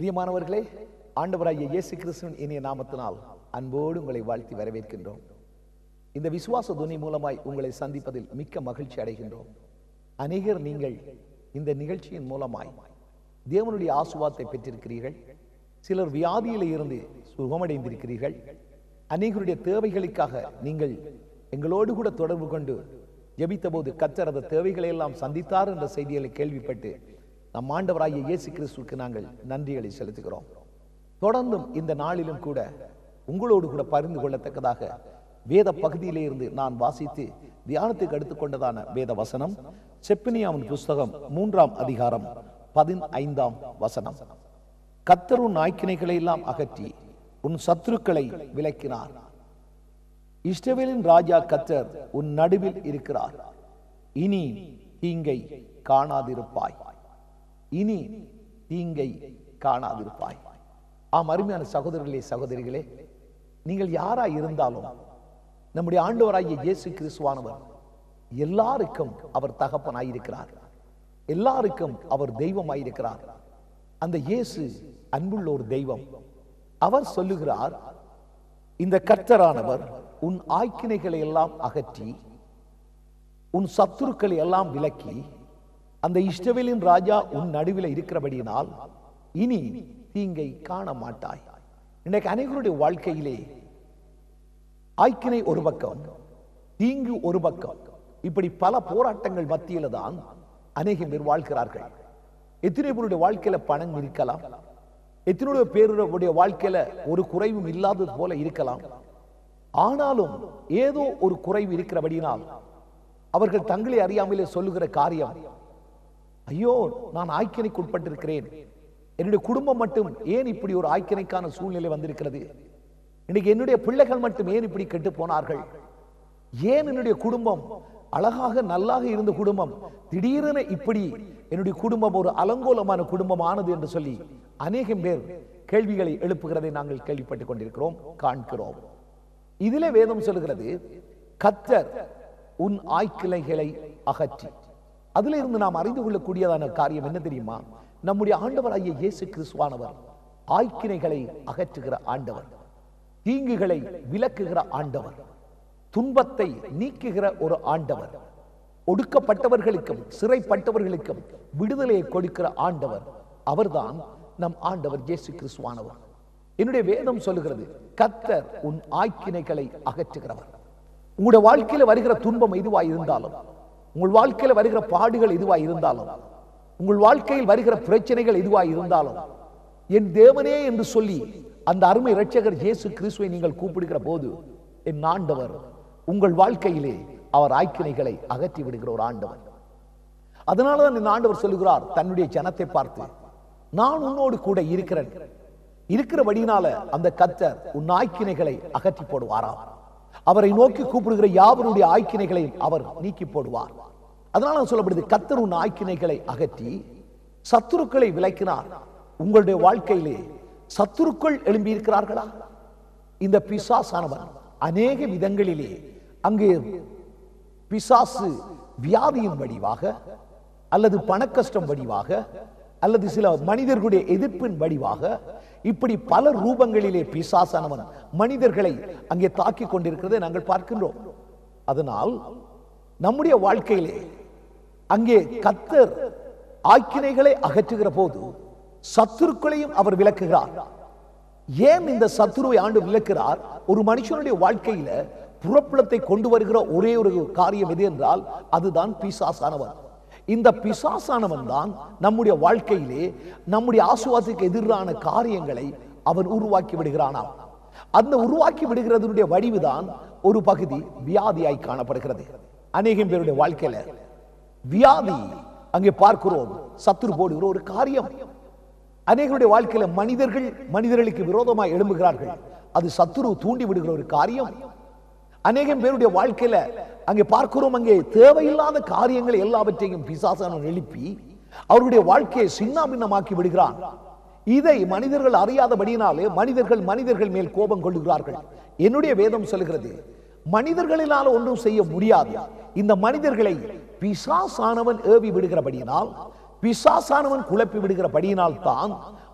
பிரியமானவர்களே ஆண்டவராகிய இயேசு கிறிஸ்துவின் இனிய நாமத்தினால் அன்போடு உங்களை வாழ்த்தி வரவேற்கின்றோம் இந்த விசுவாச துணி மூலமாய் உங்களை சந்திப்பதில் மிக்க மகிழ்ச்சி அடைகின்றோம் அநேகர் நீங்கள் இந்த நிகழ்ச்சியின் மூலமாய் தேவனுடைய ஆசுவாத்தை பெற்றிருக்கிறீர்கள் சிலர் வியாதியில இருந்து சுகமடைந்திருக்கிறீர்கள் அநேகருடைய தேவைகளுக்காக நீங்கள் எங்களோடு கூட தொடர்பு கொண்டு ஜெபித்தபோது கத்தர் அந்த தேவைகளை எல்லாம் சந்தித்தார் என்ற செய்திகளை கேள்விப்பட்டு நம் ஆண்டவராகிய இயேசு கிறிஸ்துவுக்கு நாங்கள் நன்றிகளை செலுத்துகிறோம் தொடர்ந்தும் இந்த நாளிலும் கூட உங்களோடு கூட பகிர்ந்து கொள்ளத்தக்கதாக வேத பகுதியிலே இருந்து நான் வாசித்து தியானத்துக்கு எடுத்துக்கொண்டதான வேத வசனம் செப்பினியாவின் புஸ்தகம் மூன்றாம் அதிகாரம் பதினைந்தாம் வசனம் கத்தர் உன் நாய்க்கினைகளை எல்லாம் அகற்றி உன் சத்துருக்களை விலக்கினார் இஸ்ரவேலின் ராஜா கத்தர் உன் நடுவில் இருக்கிறார் இனி தீங்கை காணாதிருப்பாய் இனி தீங்கை காணாதிருப்பாய் ஆம் அருமையான சகோதரர்களே சகோதரிகளே நீங்கள் யாரா இருந்தாலும் நம்முடைய ஆண்டவராகிய இயேசு கிறிஸ்துவானவர் எல்லாருக்கும் அவர் தகப்பனாயிருக்கிறார் எல்லாருக்கும் அவர் தெய்வமாயிருக்கிறார் அந்த இயேசு அன்புள்ள ஒரு தெய்வம் அவர் சொல்லுகிறார் இந்த கர்த்தரானவர் உன் ஆய்க்கினைகளை எல்லாம் அகற்றி உன் சத்துருக்களை எல்லாம் விலக்கி அந்த இஷ்டவேலின் ராஜா உன் நடுவில் இருக்கிறபடியினால் இனி தீங்கை காண மாட்டாய் இன்னைக்கு அனைவருடைய வாழ்க்கையிலே ஆய்க்கினை ஒரு பக்கம் தீங்கு ஒரு பக்கம் இப்படி பல போராட்டங்கள் மத்தியில தான் அநேக பேர் வாழ்கிறார்கள் எத்தனை பேருடைய வாழ்க்கையில பணம் இருக்கலாம் எத்தனையோ பேருடைய வாழ்க்கையில ஒரு குறைவும் இல்லாதது போல இருக்கலாம் ஆனாலும் ஏதோ ஒரு குறைவு இருக்கிறபடியினால் அவர்கள் தங்களை அறியாமலே சொல்லுகிற காரியம் ஐயோ நான் ஆய்க்கினைக்கு உட்பட்டிருக்கிறேன் என்னுடைய குடும்பம் மட்டும் ஏன் இப்படி ஒரு ஆய்க்கினைக்கான சூழ்நிலை வந்திருக்கிறது இன்னைக்கு என்னுடைய பிள்ளைகள் மட்டும் ஏன் இப்படி கெட்டு போனார்கள் ஏன் என்னுடைய குடும்பம் அழகாக நல்லாக இருந்த குடும்பம் திடீரென இப்படி என்னுடைய குடும்பம் ஒரு அலங்கோலமான குடும்பம் ஆனது என்று சொல்லி அநேகம் பேர் கேள்விகளை எழுப்புகிறதை நாங்கள் கேள்விப்பட்டுக் கொண்டிருக்கிறோம் காண்கிறோம் இதிலே வேதம் சொல்லுகிறது கத்தர் உன் ஆய்க்கிளைகளை அகற்றி அதுல இருந்து நாம் அறிந்து கொள்ளக்கூடியதான காரியம் என்ன தெரியுமா நம்முடைய ஆண்டவராகிய இயேசு கிறிஸ்துவானவர் ஆய்க்கினைகளை அகற்றுகிற ஆண்டவர் தீங்குகளை விலக்குகிற ஆண்டவர் துன்பத்தை நீக்குகிற ஒரு ஆண்டவர் ஒடுக்கப்பட்டவர்களுக்கும் சிறைப்பட்டவர்களுக்கும் விடுதலையை கொடுக்கிற ஆண்டவர் அவர்தான் நம் ஆண்டவர் இயேசு கிறிஸ்துவானவர் என்னுடைய வேதம் சொல்லுகிறது கத்தர் உன் ஆய்க்கினைகளை அகற்றுகிறவர் உங்களுடைய வாழ்க்கையில வருகிற துன்பம் எதுவாய் இருந்தாலும் உங்கள் வாழ்க்கையில வருகிற பாடுகள் எதுவாய் இருந்தாலும் உங்கள் வாழ்க்கையில் வருகிற பிரச்சனைகள் எதுவாய் இருந்தாலும் என் தேவனே என்று சொல்லி அந்த அருமை இரட்சகர் இயேசு கிறிஸ்துவை நீங்கள் கூப்பிடுகிற போது என் ஆண்டவர் உங்கள் வாழ்க்கையிலே அவர் ஆய்க்கினைகளை அகற்றி விடுகிற ஒரு ஆண்டவர் அதனாலதான் இந்த ஆண்டவர் சொல்லுகிறார் தன்னுடைய ஜனத்தை பார்த்து நான் உன்னோடு கூட இருக்கிறேன் இருக்கிறபடினால அந்த கத்தர் உன் ஆய்க்கினைகளை அகற்றி போடுவாராம் அவரை நோக்கி கூப்பிடுகிற யாவருடைய ஆய்க்கினைகளை அவர் நீக்கி போடுவார் அதனால சொல்லப்படுது கத்தர் உன் ஆய்க்கினைகளை அகற்றி சத்துருக்களை விலக்கினார் உங்களுடைய வாழ்க்கையிலே சத்துருக்கள் எழும்பி இருக்கிறார்களா இந்த பிசாசானவன் அநேக விதங்களிலே அங்கே பிசாசு வியாதியின் வடிவாக அல்லது பணக்கஷ்டம் வடிவாக அல்லது சில மனிதர்களுடைய எதிர்ப்பின் வடிவாக இப்படி பல ரூபங்களிலே பிசாசானவன் மனிதர்களை அங்கே தாக்கி கொண்டிருக்கிறதை நாங்கள் பார்க்கின்றோம் அதனால் நம்முடைய வாழ்க்கையிலே அங்கே கத்தர் ஆக்கினைகளை அகற்றுகிற போது சத்துருக்களையும் அவர் விளக்குகிறார் ஏன் இந்த சத்துருவை ஆண்டு விளக்குகிறார் ஒரு மனுஷனுடைய வாழ்க்கையில புறப்படத்தை கொண்டு வருகிற ஒரே ஒரு காரியம் எது என்றால் அதுதான் பிசாசானவன் இந்த பிசாசானவன் தான் நம்முடைய வாழ்க்கையிலே நம்முடைய ஆசுவாசத்துக்கு எதிரான காரியங்களை அவன் உருவாக்கி விடுகிறானாம் அந்த உருவாக்கி விடுகிறதுடைய வடிவுதான் ஒரு பகுதி வியாதியாய் காணப்படுகிறது அநேகம் பேருடைய வாழ்க்கையில வியாதி அங்கே பார்க்கிறோம் சத்துரு போடுகிற ஒரு காரியம் அநேகருடைய வாழ்க்கையில மனிதர்கள் மனிதர்களுக்கு விரோதமாக எழும்புகிறார்கள் அது சத்துரு தூண்டி விடுகிற ஒரு காரியம் அநேகம் பேருடைய வாழ்க்கையில அங்கே பார்க்கிறோம் அங்கே தேவையில்லாத காரியங்களை எல்லாவற்றையும் பிசாசானவன் எழுப்பி அவருடைய வாழ்க்கையை சின்னாபின்னமாக்கி விடுகிறான் இதை மனிதர்கள் அறியாதபடியினாலே மனிதர்கள் மனிதர்கள் மேல் கோபம் கொள்ளுகிறார்கள் என்னுடைய வேதம் சொல்கிறது மனிதர்களினால் ஒன்றும் செய்ய முடியாது இந்த மனிதர்களை பிசாசானவன் ஏவி விடுகிறபடியினால் பிசாசானவன் குழப்பி விடுகிறபடியினால் தான்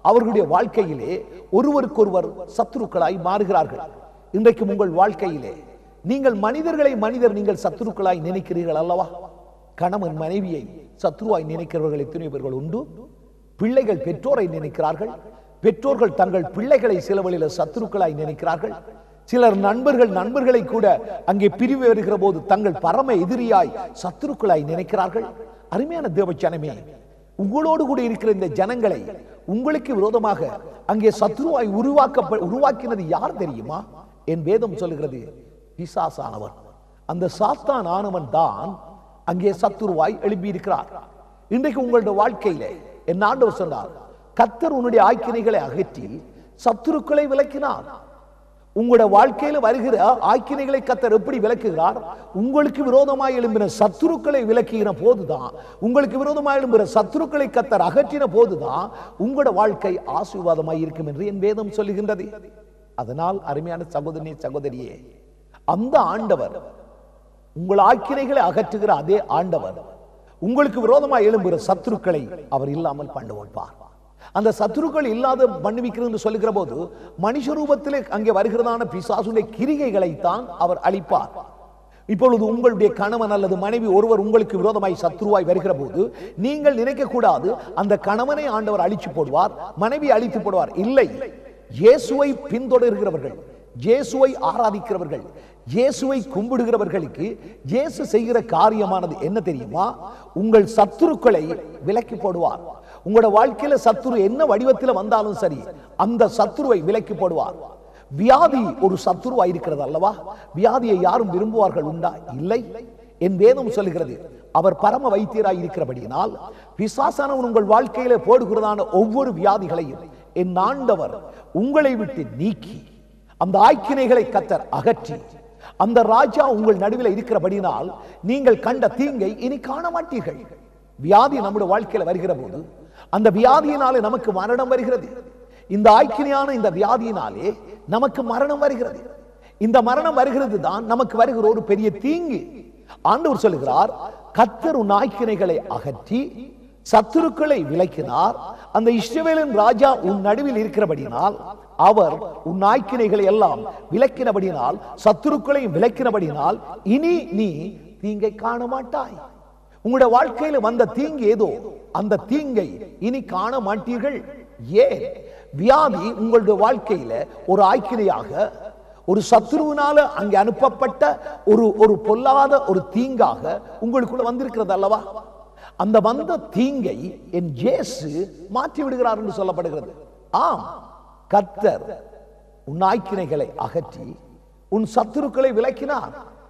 அவர்களுடைய வாழ்க்கையிலே ஒருவருக்கொருவர் சத்துருக்களாய் மாறுகிறார்கள் இன்றைக்கும் உங்கள் வாழ்க்கையிலே நீங்கள் மனிதர்களை மனிதர் நீங்கள் சத்துருக்களாய் நினைக்கிறீர்கள் அல்லவா கணவன் மனைவியை சத்ருவாய் நினைக்கிறவர்கள் எத்தனை பேர்கள் உண்டு பிள்ளைகள் பெற்றோரை நினைக்கிறார்கள் பெற்றோர்கள் தங்கள் பிள்ளைகளை சில வழியில சத்துருக்களாய் நினைக்கிறார்கள் சிலர் நண்பர்கள் நண்பர்களை கூட அங்கே பிரிவு வருகிற போது தங்கள் பரம எதிரியாய் சத்துருக்களாய் நினைக்கிறார்கள் அருமையான தேவச்சனமே உங்களோடு கூட இருக்கிற இந்த ஜனங்களை உங்களுக்கு விரோதமாக அங்கே சத்ருவாய் உருவாக்க உருவாக்கினது யார் தெரியுமா என் வேதம் சொல்லுகிறது பிசாசானவன் அந்த சாத்தான் ஆனவன் தான் அங்கே சத்துருவாய் எழுப்பி இருக்கிறார் இன்றைக்கு உங்களுடைய வாழ்க்கையிலே என் ஆண்டவர் சொன்னார் கத்தர் உன்னுடைய ஆக்கினைகளை அகற்றி சத்துருக்களை விலக்கினார் உங்களுடைய வாழ்க்கையில வருகிற ஆக்கினைகளை கத்தர் எப்படி விளக்குகிறார் உங்களுக்கு விரோதமாய் எழும்பின சத்துருக்களை விலக்குகிற போதுதான் உங்களுக்கு விரோதமாய் எழும்புகிற சத்துருக்களை கத்தர் அகற்றின போதுதான் உங்களோட வாழ்க்கை ஆசீர்வாதமாய் இருக்கும் என்று என் வேதம் சொல்லுகின்றது அதனால் அருமையான சகோதரி சகோதரியே அந்த ஆண்டவர் உங்கள் ஆக்கினைகளை அகற்றுகிற அதே ஆண்டவர் உங்களுக்கு விரோதமாய் எழும்புகிற சத்துருக்களை அவர் இல்லாமல் பண்ணுவார் அந்த சத்துருக்கள் இல்லாத பண்ணுவிக்கிறது என்று சொல்லுகிற போது மனுஷ ரூபத்திலே அங்கே வருகிறதான பிசாசுடைய கிரிகைகளை தான் அவர் அளிப்பார் இப்பொழுது உங்களுடைய கணவன் அல்லது மனைவி ஒருவர் உங்களுக்கு விரோதமாய் சத்ருவாய் வருகிற போது நீங்கள் நினைக்க கூடாது அந்த கணவனை ஆண்டவர் அழிச்சு போடுவார் மனைவி அழித்து போடுவார் இல்லை இயேசுவை பின்தொடர்கிறவர்கள் இயேசுவை ஆராதிக்கிறவர்கள் இயேசுவை கும்பிடுகிறவர்களுக்கு இயேசு செய்கிற காரியமானது என்ன தெரியுமா உங்கள் சத்துருக்களை விலக்கி போடுவார் உங்களோட வாழ்க்கையில சத்துரு என்ன வடிவத்தில் வந்தாலும் சரி அந்த சத்துருவை விலக்கி போடுவார் வியாதி ஒரு சத்துருவா இருக்கிறது அல்லவா வியாதியை யாரும் விரும்புவார்கள் உண்டா இல்லை என் வேதம் சொல்லுகிறது அவர் பரம வைத்தியராய் இருக்கிறபடியினால் பிசாசானவன் உங்கள் வாழ்க்கையில போடுகிறதான ஒவ்வொரு வியாதிகளையும் என் ஆண்டவர் உங்களை விட்டு நீக்கி அந்த ஆக்கினைகளை கத்தர் அகற்றி அந்த ராஜா உங்கள் நடுவில் இருக்கிறபடினால் நீங்கள் கண்ட தீங்கை இனி காண மாட்டீர்கள் வியாதி நம்முடைய வாழ்க்கையில வருகிற போது அந்த வியாதியினாலே நமக்கு மரணம் வருகிறது இந்த ஆக்கினையான இந்த வியாதியினாலே நமக்கு மரணம் வருகிறது இந்த மரணம் வருகிறது தான் நமக்கு வருகிற ஒரு பெரிய தீங்கு ஆண்டவர் சொல்லுகிறார் கத்தர் உன் ஆக்கினைகளை அகற்றி சத்துருக்களை விலக்கினார் அந்த இஸ்ரவேலின் ராஜா உன் நடுவில் இருக்கிறபடினால் அவர் உன் ஆக்கினைகளை எல்லாம் விலக்கினபடினால் சத்துருக்களையும் விலக்கினபடினால் இனி நீ தீங்கை காண மாட்டாய் உங்களுடைய வாழ்க்கையில வந்த தீங்கு ஏதோ அந்த தீங்கை இனி காண மாட்டீர்கள் ஏன் வியாதி உங்களுடைய வாழ்க்கையில ஒரு ஆக்கினையாக ஒரு சத்ருவினால அங்கே அனுப்பப்பட்ட ஒரு ஒரு பொல்லாத ஒரு தீங்காக உங்களுக்குள்ள வந்திருக்கிறது அல்லவா அந்த வந்த தீங்கை என் ஜேசு மாற்றி விடுகிறார் என்று சொல்லப்படுகிறது ஆம் கத்தர் உன் ஆக்கினைகளை அகற்றி உன் சத்துருக்களை விலக்கினார்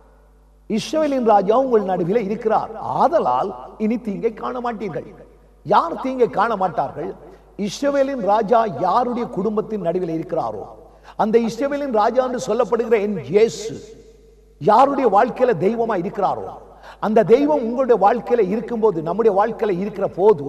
இஸ்ரவேலின் ராஜா உங்கள் நடுவில் இருக்கிறார் ஆதலால் இனி தீங்கை காண மாட்டீர்கள் யார் தீங்கை காண மாட்டார்கள் இஸ்ரவேலின் ராஜா யாருடைய குடும்பத்தின் நடுவில் இருக்கிறாரோ அந்த இஸ்ரவேலின் ராஜா என்று சொல்லப்படுகிற என் இயேசு யாருடைய வாழ்க்கையில தெய்வமா இருக்கிறாரோ அந்த தெய்வம் உங்களுடைய வாழ்க்கையில இருக்கும்போது நம்முடைய வாழ்க்கையில இருக்கிற போது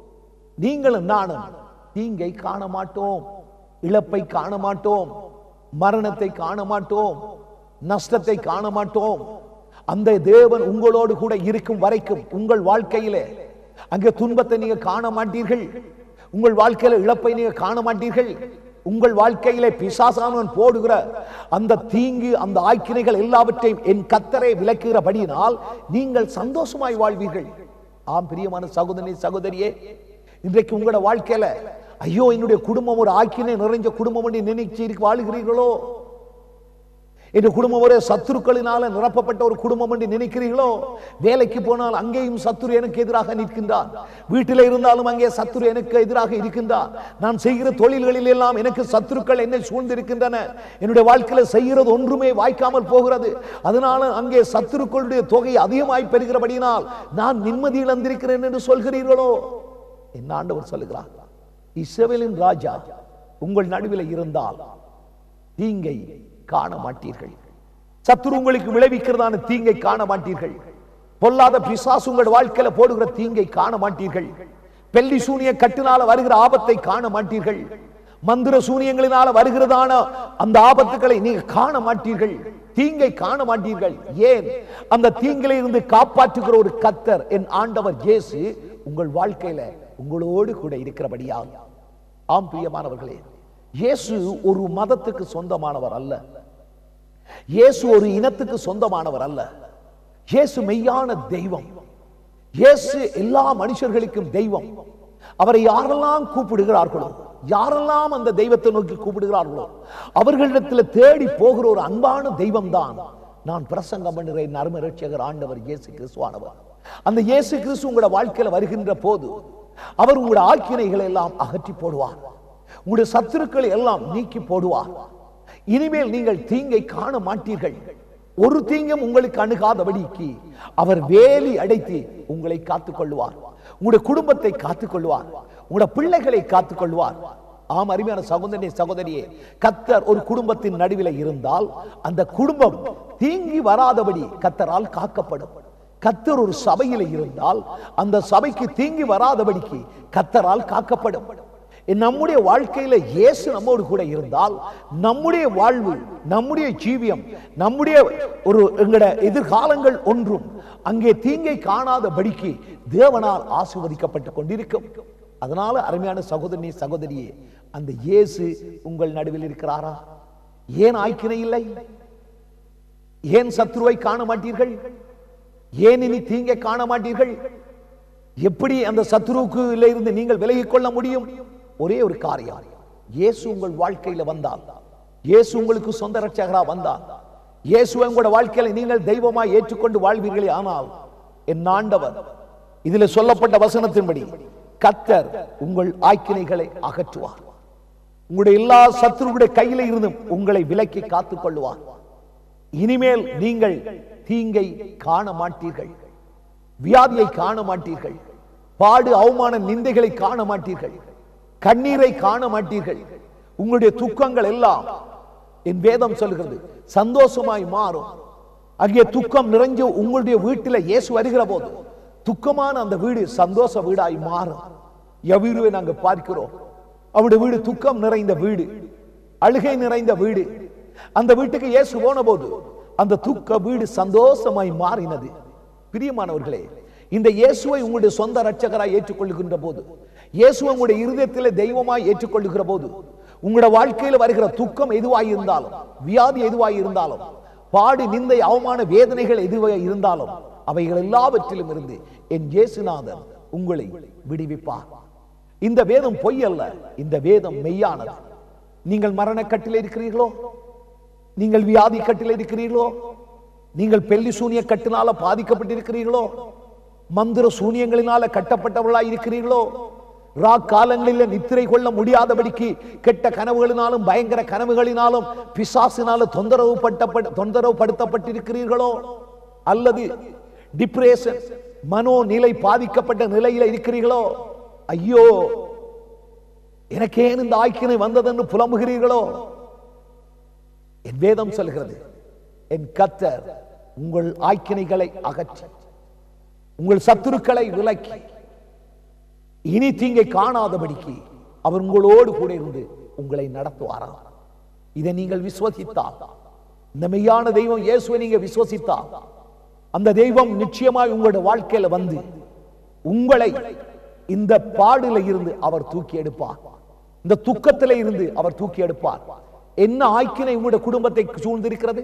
நீங்களும் நானும் தீங்கை காண மாட்டோம் இழப்பை காண மாட்டோம் மரணத்தை காண மாட்டோம் நஷ்டத்தை காண மாட்டோம் அந்த தேவன் உங்களோடு கூட இருக்கும் வரைக்கும் உங்கள் வாழ்க்கையிலே அங்கே துன்பத்தை நீங்க காண மாட்டீர்கள் உங்கள் வாழ்க்கையில இழப்பை நீங்க காண மாட்டீர்கள் உங்கள் வாழ்க்கையிலே பிசாசானவன் போடுகிற அந்த தீங்கு அந்த ஆக்கினைகள் எல்லாவற்றையும் என் கத்தரை விளக்குகிறபடியினால் நீங்கள் சந்தோஷமாய் வாழ்வீர்கள் ஆம் பிரியமான சகோதரி சகோதரியே இன்றைக்கு உங்களோட வாழ்க்கையில ஐயோ என்னுடைய குடும்பம் ஒரு ஆக்கினை நிறைஞ்ச குடும்பம் என்று நினைச்சு வாழுகிறீர்களோ என் குடும்பம் ஒரே சத்துருக்களினால நிரப்பப்பட்ட ஒரு குடும்பம் என்று நினைக்கிறீர்களோ வேலைக்கு போனால் அங்கேயும் சத்துரு எனக்கு எதிராக நிற்கின்றான் வீட்டில் இருந்தாலும் அங்கே சத்துரு எனக்கு எதிராக இருக்கின்றான் நான் செய்கிற தொழில்களில் எல்லாம் எனக்கு சத்துருக்கள் என்னை சூழ்ந்திருக்கின்றன என்னுடைய வாழ்க்கையில செய்கிறது ஒன்றுமே வாய்க்காமல் போகிறது அதனால அங்கே சத்துருக்களுடைய தொகை அதிகமாய் பெறுகிறபடியினால் நான் நிம்மதி இழந்திருக்கிறேன் என்று சொல்கிறீர்களோ என்ன ஆண்டவர் சொல்லுகிறார் இஸ்ரவேலின் ராஜா உங்கள் நடுவில் இருந்தால் தீங்கை காண மாட்டீர்கள் சத்துரு உங்களுக்கு விளைவிக்கிறதான தீங்கை காண மாட்டீர்கள் பொல்லாத பிசாசு உங்கள் வாழ்க்கையில போடுகிற தீங்கை காண மாட்டீர்கள் பெல்லி சூனிய கட்டினால வருகிற ஆபத்தை காண மாட்டீர்கள் மந்திர சூனியங்களினால வருகிறதான அந்த ஆபத்துக்களை நீங்க காண மாட்டீர்கள் தீங்கை காண மாட்டீர்கள் ஏன் அந்த தீங்கில இருந்து காப்பாற்றுகிற ஒரு கத்தர் என் ஆண்டவர் இயேசு உங்கள் வாழ்க்கையில உங்களோடு கூட இருக்கிறபடியால் ஆம் பிரியமானவர்களே இயேசு ஒரு மதத்துக்கு சொந்தமானவர் அல்ல இயேசு ஒரு இனத்துக்கு சொந்தமானவர் அல்ல இயேசு மெய்யான தெய்வம் இயேசு எல்லா மனுஷர்களுக்கும் தெய்வம் அவரை யாரெல்லாம் கூப்பிடுகிறார்களோ யாரெல்லாம் அந்த தெய்வத்தை நோக்கி கூப்பிடுகிறார்களோ அவர்களிடத்தில் தேடி போகிற ஒரு அன்பான தெய்வம் தான் நான் பிரசங்கம் பண்ணுகிறேன் நர்ம ரட்சகர் ஆண்டவர் இயேசு கிறிஸ்துவானவர் அந்த இயேசு கிறிஸ்து உங்களோட வாழ்க்கையில வருகின்ற போது அவர் உங்களோட ஆக்கினைகளை எல்லாம் அகற்றி போடுவார் உங்களுடைய சத்துருக்களை எல்லாம் நீக்கி போடுவார் இனிமேல் நீங்கள் தீங்கை காண மாட்டீர்கள் ஒரு தீங்கும் உங்களுக்கு அணுகாதபடிக்கு அவர் வேலி அடைத்து உங்களை காத்துக் கொள்வார் உங்களுடைய குடும்பத்தை காத்துக் கொள்வார் உங்களுடைய பிள்ளைகளை காத்துக் கொள்வார் ஆம் அருமையான சகோதரி சகோதரியே கத்தர் ஒரு குடும்பத்தின் நடுவில் இருந்தால் அந்த குடும்பம் தீங்கி வராதபடி கத்தரால் காக்கப்படும் கத்தர் ஒரு சபையில் இருந்தால் அந்த சபைக்கு தீங்கி வராதபடிக்கு கத்தரால் காக்கப்படும் நம்முடைய வாழ்க்கையில இயேசு நம்மோடு கூட இருந்தால் நம்முடைய வாழ்வு நம்முடைய ஜீவியம் நம்முடைய ஒரு எங்கட எதிர்காலங்கள் ஒன்றும் அங்கே தீங்கை காணாதபடிக்கு தேவனால் ஆசீர்வதிக்கப்பட்டு கொண்டிருக்கும் அதனால அருமையான சகோதரி சகோதரியே அந்த இயேசு உங்கள் நடுவில் இருக்கிறாரா ஏன் ஆய்க்கினை இல்லை ஏன் சத்ருவை காண மாட்டீர்கள் ஏன் இனி தீங்கை காண மாட்டீர்கள் எப்படி அந்த சத்ருவுக்கு இருந்து நீங்கள் விலகிக் கொள்ள முடியும் ஒரே ஒரு காரியம் இயேசு உங்கள் வாழ்க்கையில வந்தால் இயேசு உங்களுக்கு சொந்த ரட்சகரா வந்தால் இயேசு உங்களோட வாழ்க்கையில நீங்கள் தெய்வமாய் ஏற்றுக்கொண்டு வாழ்வீர்களே ஆனால் என் ஆண்டவர் இதில் சொல்லப்பட்ட வசனத்தின்படி கத்தர் உங்கள் ஆக்கினைகளை அகற்றுவார் உங்களுடைய எல்லா சத்துருடைய கையில இருந்தும் உங்களை விலக்கி காத்துக் கொள்வார் இனிமேல் நீங்கள் தீங்கை காண மாட்டீர்கள் வியாதியை காண மாட்டீர்கள் பாடு அவமான நிந்தைகளை காண மாட்டீர்கள் கண்ணீரை காண மாட்டீர்கள் உங்களுடைய துக்கங்கள் எல்லாம் என் வேதம் சொல்கிறது சந்தோஷமாய் மாறும் அங்கே துக்கம் நிறைஞ்ச உங்களுடைய வீட்டில் இயேசு வருகிற போது துக்கமான அந்த வீடு சந்தோஷ வீடாய் மாறும் எவ்வீருவை நாங்கள் பார்க்கிறோம் அவருடைய வீடு துக்கம் நிறைந்த வீடு அழுகை நிறைந்த வீடு அந்த வீட்டுக்கு இயேசு போன போது அந்த துக்க வீடு சந்தோஷமாய் மாறினது பிரியமானவர்களே இந்த இயேசுவை உங்களுடைய சொந்த ரட்சகராய் ஏற்றுக்கொள்ளுகின்ற போது இயேசுவை உங்களுடைய இருதயத்தில் தெய்வமாய் ஏற்றுக்கொள்ளுகிற போது உங்களுடைய வாழ்க்கையில் வருகிற துக்கம் எதுவாய் இருந்தாலும் வியாதி எதுவாய் இருந்தாலும் பாடு நிந்தை அவமான வேதனைகள் எதுவாய் இருந்தாலும் அவைகள் எல்லாவற்றிலும் இருந்து என் இயேசுநாதன் உங்களை விடுவிப்பார் இந்த வேதம் பொய் அல்ல இந்த வேதம் மெய்யானது நீங்கள் மரண கட்டில் இருக்கிறீர்களோ நீங்கள் வியாதி கட்டில் இருக்கிறீர்களோ நீங்கள் பெல்லி சூனிய கட்டினால பாதிக்கப்பட்டிருக்கிறீர்களோ மந்திர சூனியங்களினால கட்டப்பட்டவர்களாய் இருக்கிறீர்களோ ரா காலங்களில் நித்திரை கொள்ள முடியாதபடிக்கு கெட்ட கனவுகளினாலும் பயங்கர கனவுகளினாலும் பிசாசினாலும் தொந்தரவு பட்ட தொந்தரவு படுத்தப்பட்டிருக்கிறீர்களோ அல்லது டிப்ரேஷன் மனோநிலை பாதிக்கப்பட்ட நிலையில இருக்கிறீர்களோ ஐயோ எனக்கு ஏன் இந்த ஆய்க்கினை வந்ததென்று புலம்புகிறீர்களோ என் வேதம் சொல்கிறது என் கத்தர் உங்கள் ஆய்க்கினைகளை அகற்றி உங்கள் சத்துருக்களை விலக்கி இனி தீங்கை காணாதபடிக்கு அவர் உங்களோடு கூட இருந்து உங்களை நடத்துவாராம் இதை நீங்கள் விசுவசித்தால் இந்த மெய்யான தெய்வம் இயேசுவை நீங்க விசுவசித்தால் அந்த தெய்வம் நிச்சயமாய் உங்களுடைய வாழ்க்கையில வந்து உங்களை இந்த பாடுல இருந்து அவர் தூக்கி எடுப்பார் இந்த துக்கத்தில இருந்து அவர் தூக்கி எடுப்பார் என்ன ஆக்கினை உங்களுடைய குடும்பத்தை சூழ்ந்திருக்கிறது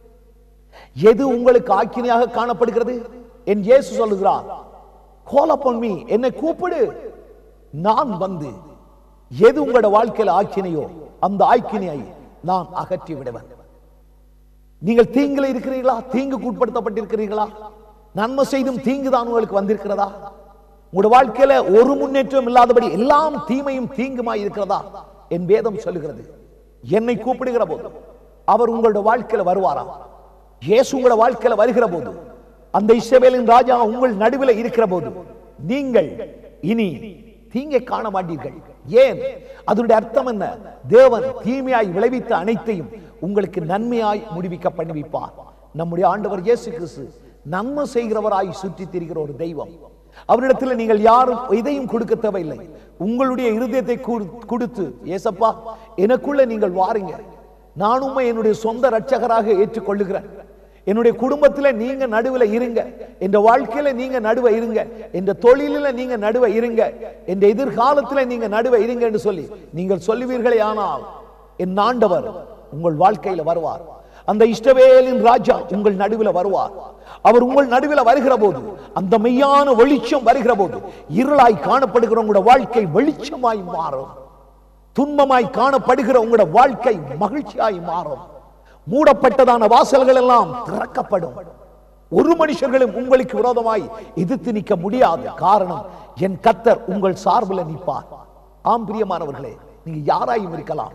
எது உங்களுக்கு ஆக்கினையாக காணப்படுகிறது என் இயேசு சொல்லுகிறார் call upon me என்னை கூப்பிடு நான் வந்து எது உங்களோட வாழ்க்கையில ஆக்கினையோ அந்த ஆக்கினையை நான் அகற்றி விடுவேன் நீங்கள் தீங்குல இருக்கிறீர்களா தீங்குக்கு உட்படுத்தப்பட்டிருக்கிறீர்களா நன்மை செய்தும் தீங்கு தான் உங்களுக்கு வந்திருக்கிறதா உங்களோட வாழ்க்கையில ஒரு முன்னேற்றம் இல்லாதபடி எல்லாம் தீமையும் தீங்குமாய் இருக்கிறதா என் வேதம் சொல்லுகிறது என்னை கூப்பிடுகிற போது அவர் உங்களோட வாழ்க்கையில வருவாராம் இயேசு உங்களோட வாழ்க்கையில வருகிற போது அந்த இஸ்ரவேலின் ராஜா உங்கள் நடுவில் இருக்கிற போது நீங்கள் இனி தீங்கை காண மாட்டீர்கள் ஏன் அதனுடைய அர்த்தம் என்ன தேவன் தீமையாய் விளைவித்த அனைத்தையும் உங்களுக்கு நன்மையாய் முடிவிக்க பண்ணுவிப்பார் நம்முடைய ஆண்டவர் இயேசு கிறிஸ்து நன்மை செய்கிறவராய் சுற்றி திரிகிற ஒரு தெய்வம் அவரிடத்தில் நீங்கள் யாரும் எதையும் கொடுக்க தேவையில்லை உங்களுடைய இருதயத்தை கொடு- கொடுத்து ஏசப்பா எனக்குள்ள நீங்கள் வாருங்க நான் உம்மை என்னுடைய சொந்த ரட்சகராக ஏற்றுக்கொள்ளுகிறேன் என்னுடைய குடும்பத்துல நீங்க நடுவுல இருங்க என்ற வாழ்க்கையில நீங்க நடுவ இருங்க என்ற தொழிலில நீங்க நடுவ இருங்க என்ற எதிர்காலத்துல நீங்க நடுவ இருங்க என்று சொல்லி நீங்கள் சொல்லுவீர்களே ஆனால் என் ஆண்டவர் உங்கள் வாழ்க்கையில வருவார் அந்த இஷ்டவேலின் ராஜா உங்கள் நடுவில் வருவார் அவர் உங்கள் நடுவில் வருகிற போது அந்த மெய்யான வெளிச்சம் வருகிற போது இருளாய் காணப்படுகிற உங்களோட வாழ்க்கை வெளிச்சமாய் மாறும் துன்பமாய் காணப்படுகிற உங்களோட வாழ்க்கை மகிழ்ச்சியாய் மாறும் மூடப்பட்டதான வாசல்கள் எல்லாம் திறக்கப்படும் ஒரு மனுஷர்களும் உங்களுக்கு விரோதமாய் எதிர்த்து நிற்க முடியாது காரணம் என் கத்தர் உங்கள் சார்பில் நிற்பார் ஆம் பிரியமானவர்களே நீங்க யாராயும் இருக்கலாம்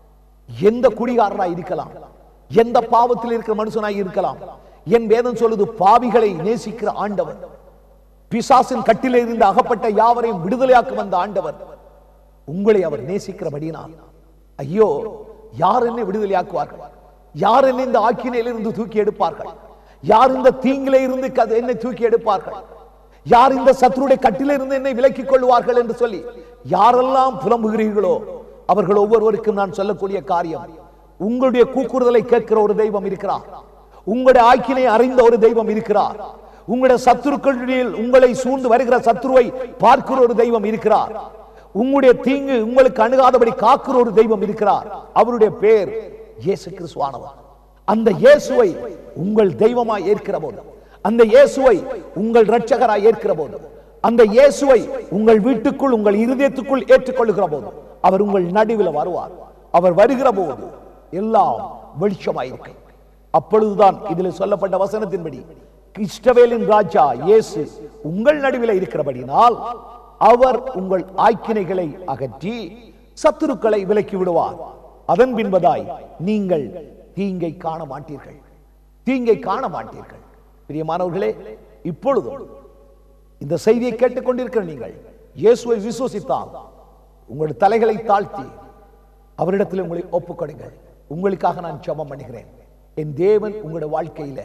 எந்த குடிகாரனாய் இருக்கலாம் எந்த பாவத்தில் இருக்கிற மனுஷனாய் இருக்கலாம் என் வேதம் சொல்லுது பாவிகளை நேசிக்கிற ஆண்டவர் பிசாசின் கட்டிலே இருந்து அகப்பட்ட யாவரையும் விடுதலையாக்க வந்த ஆண்டவர் உங்களை அவர் நேசிக்கிறபடினால் ஐயோ யார் என்னை விடுதலையாக்குவார்கள் யார் என்னை இந்த ஆக்கினையிலிருந்து தூக்கி எடுப்பார்கள் யார் இந்த தீங்கிலே இருந்து கத- என்னை தூக்கி எடுப்பார்கள் யார் இந்த சத்துருடைய கட்டிலே இருந்து என்னை விலக்கிக் கொள்வார்கள் என்று சொல்லி யாரெல்லாம் புலம்புகிறீர்களோ அவர்கள் ஒவ்வொருவருக்கும் நான் சொல்லக்கூடிய காரியம் உங்களுடைய கூக்குறுதலை கேட்கிற ஒரு தெய்வம் இருக்கிறார் உங்களுடைய ஆக்கினை அறிந்த ஒரு தெய்வம் இருக்கிறார் உங்களுடைய சத்துருக்களில் உங்களை சூழ்ந்து வருகிற சத்துருவை பார்க்கிற ஒரு தெய்வம் இருக்கிறார் உங்களுடைய தீங்கு உங்களுக்கு அணுகாதபடி காக்கிற ஒரு தெய்வம் இருக்கிறார் அவருடைய பேர் இயேசு கிறிஸ்துவானவர் அந்த இயேசுவை உங்கள் தெய்வமாய் ஏற்கிற போது அந்த இயேசுவை உங்கள் இரட்சகராய் ஏற்கிற போது அந்த இயேசுவை உங்கள் வீட்டுக்குள் உங்கள் இருதயத்துக்குள் ஏற்றுக்கொள்ளுகிற போது அவர் உங்கள் நடுவில் வருவார் அவர் வருகிற போது எல்லாம் வெளிச்சமாயிருக்கும் அப்பொழுதுதான் இதில் சொல்லப்பட்ட வசனத்தின்படி கிறிஸ்டவேலின் ராஜா இயேசு உங்கள் நடுவில் இருக்கிறபடினால் அவர் உங்கள் ஆக்கினைகளை அகற்றி சத்துருக்களை விலக்கி விடுவார் அதன் பின்பதாய் நீங்கள் தீங்கை காண மாட்டீர்கள் தீங்கை காண மாட்டீர்கள் பிரியமானவர்களே இப்பொழுதும் இந்த செய்தியை கேட்டுக்கொண்டிருக்கிற நீங்கள் இயேசுவை விசுவசித்தால் உங்கள் தலைகளை தாழ்த்தி அவரிடத்தில் உங்களை ஒப்புக்கொடுங்கள் உங்களுக்காக நான் ஜெபம் பண்ணுகிறேன் என் தேவன் உங்களுடைய வாழ்க்கையில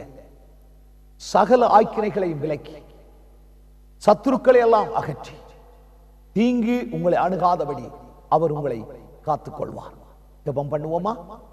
சகல ஆக்கினைகளையும் விலக்கி சத்துருக்களை எல்லாம் அகற்றி தீங்கு உங்களை அணுகாதபடி அவர் உங்களை காத்துக் கொள்வார் ஜெபம் பண்ணுவோமா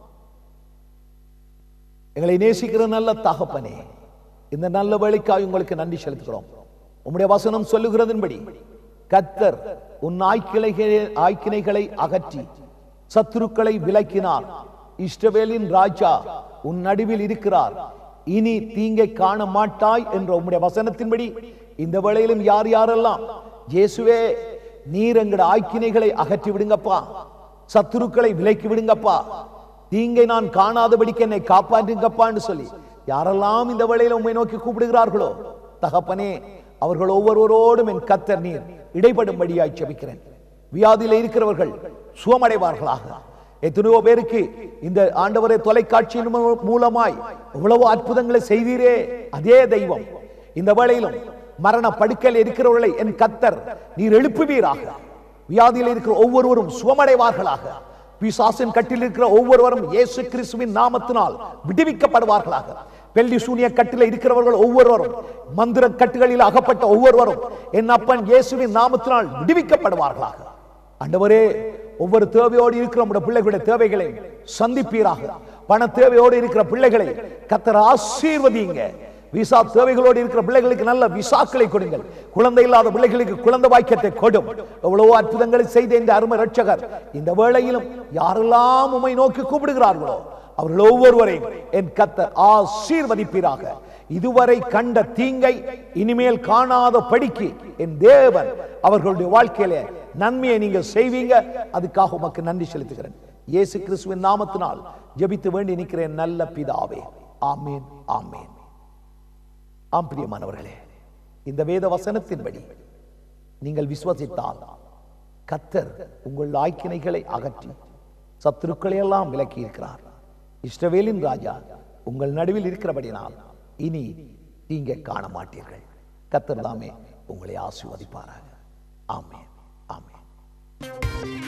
எங்களை நேசிக்கிற நல்ல தகப்பனே இந்த நல்ல வேலைக்காக உங்களுக்கு நன்றி செலுத்துகிறோம் உம்முடைய வசனம் சொல்லுகிறதின்படி கத்தர் உன் ஆய்க்கிளைகளை ஆய்க்கினைகளை அகற்றி சத்துருக்களை விலக்கினார் இஷ்டவேலின் ராஜா உன் நடுவில் இருக்கிறார் இனி தீங்கை காண மாட்டாய் என்ற உம்முடைய வசனத்தின்படி இந்த வேளையிலும் யார் யாரெல்லாம் இயேசுவே நீர் எங்கட ஆய்க்கினைகளை அகற்றி விடுங்கப்பா சத்துருக்களை விலக்கி விடுங்கப்பா தீங்கை நான் காணாதபடிக்கு என்னை காப்பாற்றுங்கப்பான்னு சொல்லி யாரெல்லாம் இந்த வேளையில உம்மை நோக்கி கூப்பிடுகிறார்களோ தகப்பனே அவர்கள் ஒவ்வொருவரோடும் என் கத்தர் நீர் இடைப்படும்படியாய் செபிக்கிறேன் வியாதியில இருக்கிறவர்கள் சுகமடைவார்களாக எத்தனையோ பேருக்கு இந்த ஆண்டவரை தொலைக்காட்சியின் மூ- மூலமாய் இவ்வளவு அற்புதங்களை செய்தீரே அதே தெய்வம் இந்த வேளையிலும் மரண படுக்கையில் இருக்கிறவர்களை என் கத்தர் நீர் எழுப்புவீராக வியாதியில் இருக்கிற ஒவ்வொருவரும் சுகமடைவார்களாக பிசாசின் கட்டில் இருக்கிற ஒவ்வொருவரும் இயேசு கிறிஸ்துவின் நாமத்தினால் விடுவிக்கப்படுவார்களாக பெல்லி சூனிய கட்டில இருக்கிறவர்கள் ஒவ்வொருவரும் மந்திர கட்டுகளில் அகப்பட்ட ஒவ்வொருவரும் என் அப்பன் இயேசுவின் நாமத்தினால் விடுவிக்கப்படுவார்களாக ஆண்டவரே ஒவ்வொரு தேவையோடு இருக்கிற நம்முடைய பிள்ளைகளுடைய தேவைகளை சந்திப்பீராக பண தேவையோடு இருக்கிற பிள்ளைகளை கத்தர் ஆசீர்வதிங்க விசா தேவைகளோடு இருக்கிற பிள்ளைகளுக்கு நல்ல விசாக்களை கொடுங்கள் குழந்தை இல்லாத பிள்ளைகளுக்கு குழந்தை வாக்கியத்தை கொடும் எவ்வளவோ அற்புதங்களை செய்த இந்த அருமை ரட்சகர் இந்த வேளையிலும் யாரெல்லாம் உம்மை நோக்கி கூப்பிடுகிறார்களோ அவர்கள் ஒவ்வொருவரையும் என் கத்தர் ஆசீர்வதிப்பீராக இதுவரை கண்ட தீங்கை இனிமேல் காணாத படிக்கு என் தேவன் அவர்களுடைய வாழ்க்கையில நன்மையை நீங்க செய்வீங்க அதுக்காக உமக்கு நன்றி செலுத்துகிறேன் இயேசு கிறிஸ்துவின் நாமத்தினால் ஜெபித்து வேண்டி நிற்கிறேன் நல்ல பிதாவே ஆமீன் ஆமீன் ஆம் பிரியமானவர்களே இந்த வேத வசனத்தின்படி நீங்கள் விசுவசித்தால் கத்தர் உங்கள் ஆய்க்கினைகளை அகற்றி சத்துருக்களை எல்லாம் விலக்கி இருக்கிறார் இஸ்ரவேலின் ராஜா உங்கள் நடுவில் இருக்கிறபடினால் இனி நீங்க காண மாட்டீர்கள் கத்தர் தாமே உங்களை ஆசீர்வதிப்பாராக ஆமென் ஆமென்